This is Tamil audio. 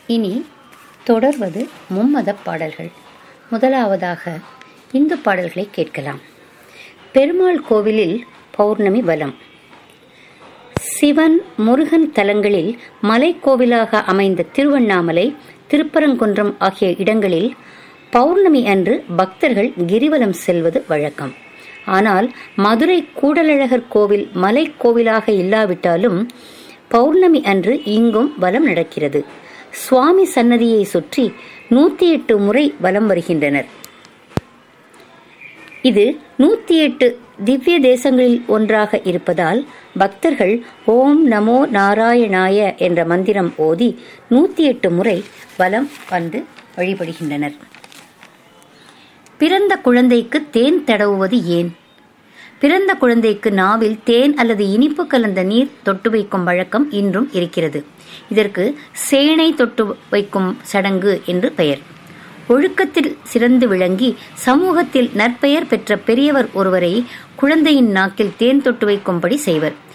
இனி தொடர்வது மும்மதப் பாடல்கள் முதலாவதாக இந்து பாடல்களை கேட்கலாம் பெருமாள் கோவிலில் பௌர்ணமி வலம் சிவன் முருகன் தலங்களில் மலைக்கோவிலாக அமைந்த திருவண்ணாமலை திருப்பரங்குன்றம் ஆகிய இடங்களில் பௌர்ணமி அன்று பக்தர்கள் கிரிவலம் செல்வது வழக்கம் ஆனால் மதுரை கூடலழகர் கோவில் மலைக்கோவிலாக இல்லாவிட்டாலும் பௌர்ணமி அன்று இங்கும் வலம் நடக்கிறது சுவாமி சன்னதியை சுற்றி நூத்தி எட்டு முறை வலம் வருகின்றனர் இது நூத்தி எட்டு திவ்ய தேசங்களில் ஒன்றாக இருப்பதால் பக்தர்கள் ஓம் நமோ நாராயணாய என்ற மந்திரம் ஓதி நூத்தி எட்டு முறை வலம் வந்து வழிபடுகின்றனர் பிறந்த குழந்தைக்கு தேன் தடவுவது ஏன் பிறந்த குழந்தைக்கு நாவில் தேன் அல்லது இனிப்பு கலந்த நீர் தொட்டு வைக்கும் வழக்கம் இன்றும் இருக்கிறது இதற்கு சேனை தொட்டு வைக்கும் சடங்கு என்று பெயர் ஒழுக்கத்தில் சிறந்து விளங்கி சமூகத்தில் நற்பெயர் பெற்ற பெரியவர் ஒருவரை குழந்தையின் நாக்கில் தேன் தொட்டு வைக்கும்படி செய்வர்